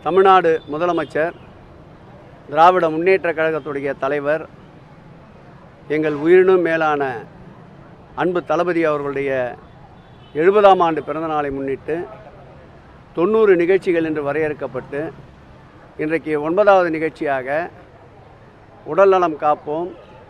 தமிழ்நாடு முதலமைச்சர் திராவிட முன்னேற்றக் கழகத்துடைய தலைவர் எங்கள் உயிரினும் மேலான அன்பு தளபதி அவர்களுடைய எழுபதாம் ஆண்டு பிறந்தநாளை முன்னிட்டு தொண்ணூறு நிகழ்ச்சிகள் என்று வரையறுக்கப்பட்டு இன்றைக்கு ஒன்பதாவது நிகழ்ச்சியாக உடல்நலம் காப்போம்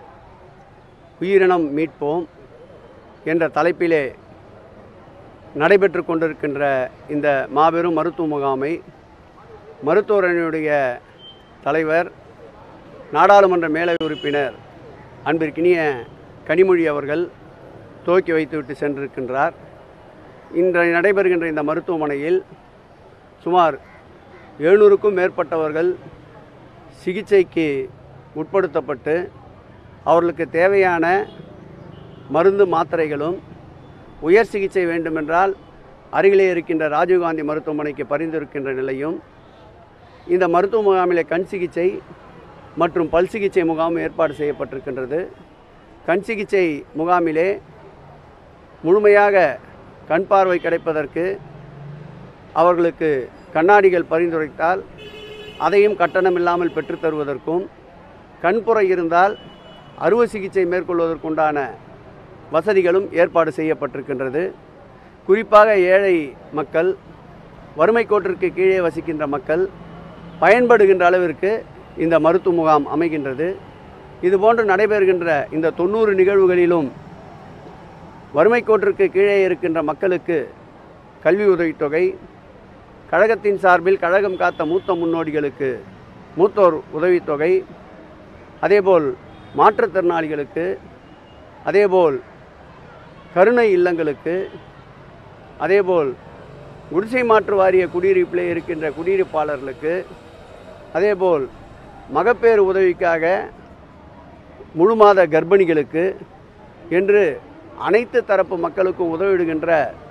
உயிரினம் மீட்போம் என்ற தலைப்பிலே நடைபெற்று கொண்டிருக்கின்ற இந்த மாபெரும் மருத்துவ முகாமை மருத்துவரணியுடைய தலைவர் நாடாளுமன்ற மேலவை உறுப்பினர் அன்பிற்கினிய கனிமொழி அவர்கள் துவக்கி வைத்துவிட்டு சென்றிருக்கின்றார் இன்றைய நடைபெறுகின்ற இந்த மருத்துவமனையில் சுமார் எழுநூறுக்கும் மேற்பட்டவர்கள் சிகிச்சைக்கு உட்படுத்தப்பட்டு அவர்களுக்கு தேவையான மருந்து மாத்திரைகளும் உயர் சிகிச்சை வேண்டுமென்றால் அருகிலே இருக்கின்ற ராஜீவ்காந்தி மருத்துவமனைக்கு பரிந்துரைக்கின்ற நிலையும் இந்த மருத்துவ முகாமிலே கண் சிகிச்சை மற்றும் பல் சிகிச்சை முகாம் ஏற்பாடு செய்யப்பட்டிருக்கின்றது கண் சிகிச்சை முகாமிலே முழுமையாக கண் பார்வை கிடைப்பதற்கு அவர்களுக்கு கண்ணாடிகள் பரிந்துரைத்தால் அதையும் கட்டணம் இல்லாமல் பெற்றுத் தருவதற்கும் கண்புரை இருந்தால் அறுவை சிகிச்சை மேற்கொள்வதற்குண்டான வசதிகளும் ஏற்பாடு செய்யப்பட்டிருக்கின்றது குறிப்பாக ஏழை மக்கள் வறுமை கோட்டிற்கு கீழே வசிக்கின்ற மக்கள் பயன்படுகின்ற அளவிற்கு இந்த மருத்துவ முகாம் அமைகின்றது இதுபோன்று நடைபெறுகின்ற இந்த தொண்ணூறு நிகழ்வுகளிலும் வறுமை கோட்டிற்கு கீழே இருக்கின்ற மக்களுக்கு கல்வி உதவித்தொகை கழகத்தின் சார்பில் கழகம் காத்த மூத்த முன்னோடிகளுக்கு மூத்தோர் உதவித்தொகை அதேபோல் மாற்றுத்திறனாளிகளுக்கு அதேபோல் கருணை இல்லங்களுக்கு அதேபோல் குடிசை மாற்று வாரிய குடியிருப்பிலே இருக்கின்ற குடியிருப்பாளர்களுக்கு அதேபோல் மகப்பேறு உதவிக்காக முழு மாத கர்ப்பிணிகளுக்கு என்று அனைத்து தரப்பு மக்களுக்கும் உதவிடுகின்ற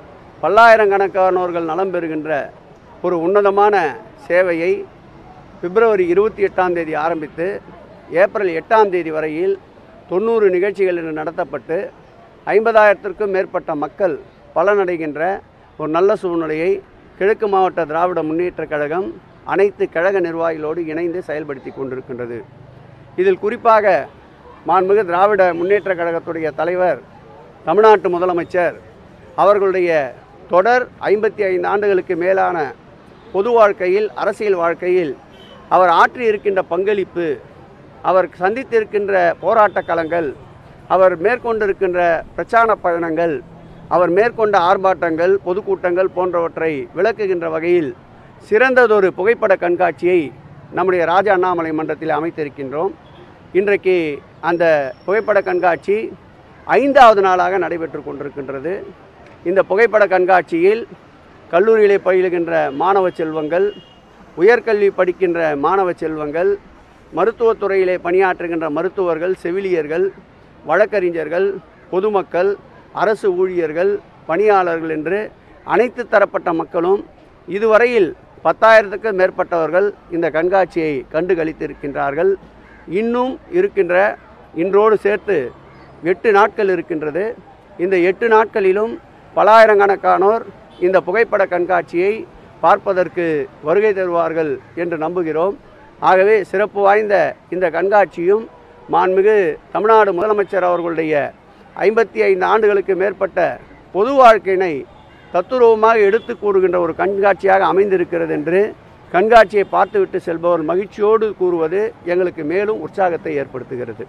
பல்லாயிரக்கணக்கானோர்கள் நலம் பெறுகின்ற ஒரு உன்னதமான சேவையை பிப்ரவரி இருபத்தி எட்டாம் தேதி ஆரம்பித்து ஏப்ரல் எட்டாம் தேதி வரையில் தொண்ணூறு நிகழ்ச்சிகள் என்று நடத்தப்பட்டு ஐம்பதாயிரத்திற்கும் மேற்பட்ட மக்கள் பலனடைகின்ற ஒரு நல்ல சூழ்நிலையை கிழக்கு மாவட்ட திராவிட முன்னேற்றக் கழகம் அனைத்து கழக நிர்வாகிகளோடு இணைந்து செயல்படுத்தி கொண்டிருக்கின்றது இதில் குறிப்பாக மாண்புமிகு திராவிட முன்னேற்றக் கழகத்துடைய தலைவர் தமிழ்நாட்டு முதலமைச்சர் அவர்களுடைய தொடர் ஐம்பத்தி ஐந்து ஆண்டுகளுக்கு மேலான பொது வாழ்க்கையில் அரசியல் வாழ்க்கையில் அவர் ஆற்றி இருக்கின்ற பங்களிப்பு அவர் சந்தித்திருக்கின்ற போராட்ட களங்கள் அவர் மேற்கொண்டிருக்கின்ற பிரச்சார பயணங்கள் அவர் மேற்கொண்ட ஆர்ப்பாட்டங்கள் பொதுக்கூட்டங்கள் போன்றவற்றை விளக்குகின்ற வகையில் சிறந்ததொரு புகைப்பட கண்காட்சியை நம்முடைய ராஜா அண்ணாமலை மன்றத்தில் அமைத்திருக்கின்றோம் இன்றைக்கு அந்த புகைப்பட கண்காட்சி ஐந்தாவது நாளாக நடைபெற்று கொண்டிருக்கின்றது இந்த புகைப்பட கண்காட்சியில் கல்லூரியிலே பயிலுகின்ற மாணவ செல்வங்கள் உயர்கல்வி படிக்கின்ற மாணவ செல்வங்கள் மருத்துவத்துறையிலே பணியாற்றுகின்ற மருத்துவர்கள் செவிலியர்கள் வழக்கறிஞர்கள் பொதுமக்கள் அரசு ஊழியர்கள் பணியாளர்கள் என்று அனைத்து தரப்பட்ட மக்களும் இதுவரையில் பத்தாயிரத்துக்கு மேற்பட்டவர்கள் இந்த கண்காட்சியை கண்டு களித்திருக்கின்றார்கள் இன்னும் இருக்கின்ற இன்றோடு சேர்த்து எட்டு நாட்கள் இருக்கின்றது இந்த எட்டு நாட்களிலும் பலாயிரக்கணக்கானோர் இந்த புகைப்பட கண்காட்சியை பார்ப்பதற்கு வருகை தருவார்கள் என்று நம்புகிறோம் ஆகவே சிறப்பு வாய்ந்த இந்த கண்காட்சியும் மாண்புமிகு தமிழ்நாடு முதலமைச்சர் அவர்களுடைய ஐம்பத்தி ஐந்து ஆண்டுகளுக்கு மேற்பட்ட பொது வாழ்க்கையினை தத்துரூபமாக எடுத்து கூறுகின்ற ஒரு கண்காட்சியாக அமைந்திருக்கிறது என்று கண்காட்சியை பார்த்துவிட்டு செல்பவர் மகிழ்ச்சியோடு கூறுவது எங்களுக்கு மேலும் உற்சாகத்தை ஏற்படுத்துகிறது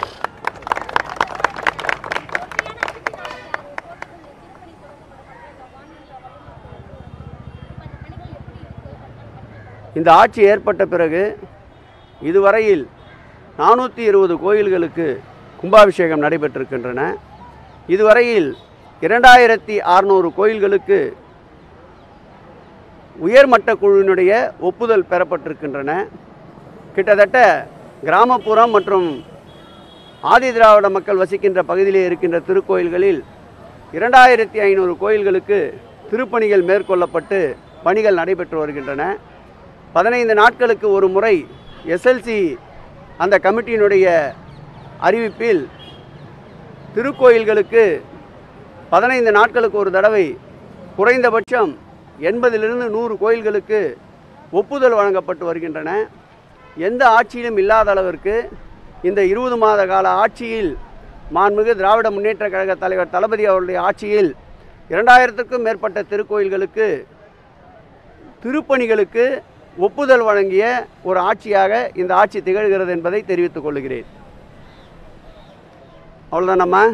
இந்த ஆட்சி ஏற்பட்ட பிறகு இதுவரையில் நானூற்றி இருபது கோயில்களுக்கு கும்பாபிஷேகம் நடைபெற்றிருக்கின்றன இதுவரையில் இரண்டாயிரத்தி அறநூறு கோயில்களுக்கு உயர்மட்ட குழுவினுடைய ஒப்புதல் பெறப்பட்டிருக்கின்றன கிட்டத்தட்ட கிராமப்புறம் மற்றும் ஆதி திராவிட மக்கள் வசிக்கின்ற பகுதியிலே இருக்கின்ற திருக்கோயில்களில் இரண்டாயிரத்தி ஐநூறு கோயில்களுக்கு திருப்பணிகள் மேற்கொள்ளப்பட்டு பணிகள் நடைபெற்று வருகின்றன பதினைந்து நாட்களுக்கு ஒரு முறை எஸ்எல்சி அந்த கமிட்டியினுடைய அறிவிப்பில் திருக்கோயில்களுக்கு பதினைந்து நாட்களுக்கு ஒரு தடவை குறைந்தபட்சம் எண்பதிலிருந்து நூறு கோயில்களுக்கு ஒப்புதல் வழங்கப்பட்டு வருகின்றன எந்த ஆட்சியிலும் இல்லாத அளவிற்கு இந்த இருபது மாத கால ஆட்சியில் மாண்புமிகு திராவிட முன்னேற்ற கழக தலைவர் தளபதி அவருடைய ஆட்சியில் இரண்டாயிரத்துக்கும் மேற்பட்ட திருக்கோயில்களுக்கு திருப்பணிகளுக்கு ஒப்புதல் வழங்கிய ஒரு ஆட்சியாக இந்த ஆட்சி திகழ்கிறது என்பதை தெரிவித்துக் கொள்கிறேன் அவ்வளோதானம்மா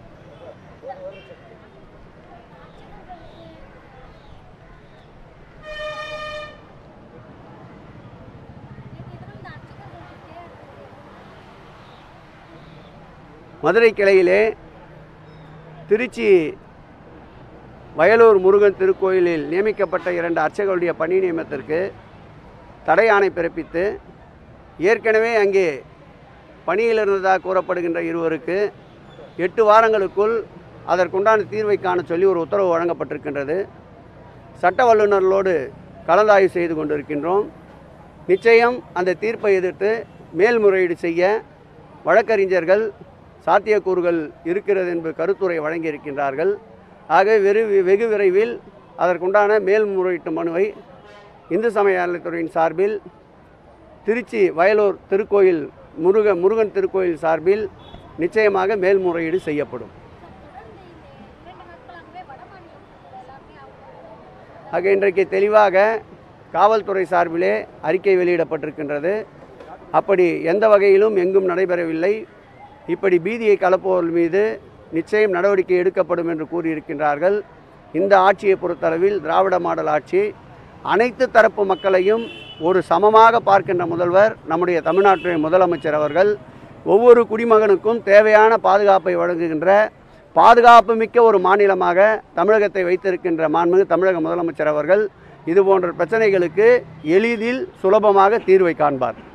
மதுரை கிளையிலே திருச்சி வயலூர் முருகன் திருக்கோயிலில் நியமிக்கப்பட்ட இரண்டு அர்ச்சகருடைய பணி நியமனத்திற்கு தடை ஆணை பிறப்பித்து ஏற்கனவே அங்கே பணியில் இருந்ததாக கூறப்படுகின்ற இருவருக்கு எட்டு வாரங்களுக்குள் அதற்குண்டான தீர்வை காண சொல்லி ஒரு உத்தரவு வழங்கப்பட்டிருக்கின்றது சட்ட வல்லுநர்களோடு கலந்தாய்வு செய்து கொண்டிருக்கின்றோம் நிச்சயம் அந்த தீர்ப்பை எதிர்த்து மேல்முறையீடு செய்ய வழக்கறிஞர்கள் சாத்தியக்கூறுகள் இருக்கிறது என்று கருத்துரை வழங்கியிருக்கின்றார்கள் ஆகவே வெறு வெகு விரைவில் அதற்குண்டான மேல்முறையீட்டு மனுவை இந்து சமய அறநிலைத்துறையின் சார்பில் திருச்சி வயலூர் திருக்கோயில் முருக முருகன் திருக்கோயில் சார்பில் நிச்சயமாக மேல்முறையீடு செய்யப்படும் ஆக இன்றைக்கு தெளிவாக காவல்துறை சார்பிலே அறிக்கை வெளியிடப்பட்டிருக்கின்றது அப்படி எந்த வகையிலும் எங்கும் நடைபெறவில்லை இப்படி பீதியை கலப்புவோர் மீது நிச்சயம் நடவடிக்கை எடுக்கப்படும் என்று கூறியிருக்கின்றார்கள் இந்த ஆட்சியை பொறுத்தளவில் திராவிட மாடல் ஆட்சி அனைத்து தரப்பு மக்களையும் ஒரு சமமாக பார்க்கின்ற முதல்வர் நம்முடைய தமிழ்நாட்டுடைய முதலமைச்சர் அவர்கள் ஒவ்வொரு குடிமகனுக்கும் தேவையான பாதுகாப்பை வழங்குகின்ற பாதுகாப்பு மிக்க ஒரு மாநிலமாக தமிழகத்தை வைத்திருக்கின்ற மாண்புமிகு தமிழக முதலமைச்சர் அவர்கள் இது போன்ற பிரச்சனைகளுக்கு எளிதில் சுலபமாக தீர்வை காண்பார்